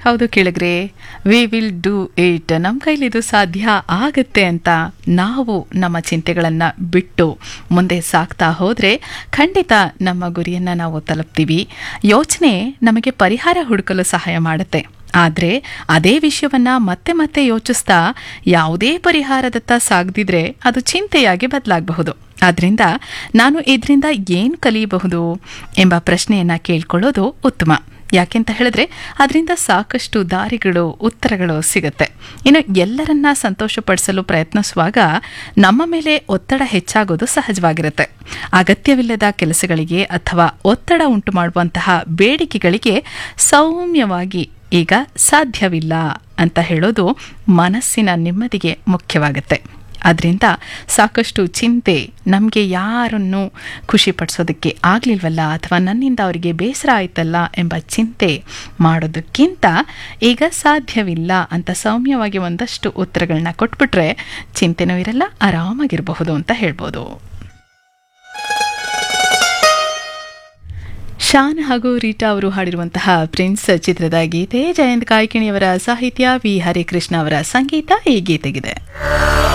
ಹೌದು ಕೇಳಿಗ್ರೆ we will do it ನಮ್ಮ ಕೈಲಿದು ಸಾಧ್ಯ ಆಗತ್ತೆ ಅಂತ ನಾವು ನಮ್ಮ ಚಿಂತೆಗಳನ್ನು ಬಿಟ್ಟು ಮುಂದೆ ಸಾಕ್ತಾ ಹೋದರೆ ಖಂಡಿತ ನಮ್ಮ ಗುರಿಯನ್ನು ನಾವು ತಲುಪ್ತೀವಿ ಯೋಚನೆ ನಮಗೆ ಪರಿಹಾರ ಹುಡುಕಲು ಸಹಾಯ ಮಾಡುತ್ತೆ ಆದರೆ ಅದೇ ವಿಷಯವನ್ನ ಮತ್ತೆ ಮತ್ತೆ ಯೋಚಿಸ್ತಾ ಯಾವುದೇ ಪರಿಹಾರದತ್ತ ಸಾಗದಿದ್ರೆ ಅದು ಚಿಂತೆಯಾಗಿ ಬದಲಾಗಬಹುದು ಆದ್ರಿಂದ ನಾನು ಇದರಿಂದ ಏನು ಕಲಿಯಬಹುದು ಎಂಬ ಪ್ರಶ್ನೆಯನ್ನ ಕೇಳ್ಕೊಳ್ಳೋದು ಉತ್ತಮ ಯಾಕೆಂತ ಹೇಳಿದ್ರೆ ಅದರಿಂದ ಸಾಕಷ್ಟು ದಾರಿಗಳು ಉತ್ತರಗಳು ಸಿಗುತ್ತೆ ಇನ್ನು ಎಲ್ಲರನ್ನ ಸಂತೋಷಪಡಿಸಲು ಪ್ರಯತ್ನಿಸುವಾಗ ನಮ್ಮ ಮೇಲೆ ಒತ್ತಡ ಹೆಚ್ಚಾಗೋದು ಸಹಜವಾಗಿರುತ್ತೆ ಅಗತ್ಯವಿಲ್ಲದ ಕೆಲಸಗಳಿಗೆ ಅಥವಾ ಒತ್ತಡ ಉಂಟು ಮಾಡುವಂತಹ ಬೇಡಿಕೆಗಳಿಗೆ ಸೌಮ್ಯವಾಗಿ ಈಗ ಸಾಧ್ಯವಿಲ್ಲ ಅಂತ ಹೇಳೋದು ಮನಸ್ಸಿನ ನೆಮ್ಮದಿಗೆ ಮುಖ್ಯವಾಗುತ್ತೆ ಅದರಿಂದ ಸಾಕಷ್ಟು ಚಿಂತೆ ನಮಗೆ ಯಾರನ್ನು ಖುಷಿಪಡಿಸೋದಕ್ಕೆ ಆಗಲಿಲ್ವಲ್ಲ ಅಥವಾ ನನ್ನಿಂದ ಅವರಿಗೆ ಬೇಸರ ಆಯ್ತಲ್ಲ ಎಂಬ ಚಿಂತೆ ಮಾಡೋದಕ್ಕಿಂತ ಈಗ ಸಾಧ್ಯವಿಲ್ಲ ಅಂತ ಸೌಮ್ಯವಾಗಿ ಒಂದಷ್ಟು ಉತ್ತರಗಳನ್ನ ಕೊಟ್ಬಿಟ್ರೆ ಚಿಂತೆನೂ ಇರಲ್ಲ ಆರಾಮಾಗಿರಬಹುದು ಅಂತ ಹೇಳ್ಬೋದು ಶಾನ್ ಹಾಗೂ ರೀಟಾ ಅವರು ಹಾಡಿರುವಂತಹ ಪ್ರಿನ್ಸ್ ಚಿತ್ರದ ಗೀತೆ ಜಯಂತ್ ಕಾಯ್ಕಿಣಿಯವರ ಸಾಹಿತ್ಯ ವಿ ಹರಿಕೃಷ್ಣ ಅವರ ಸಂಗೀತ ಈ ಗೀತೆಗಿದೆ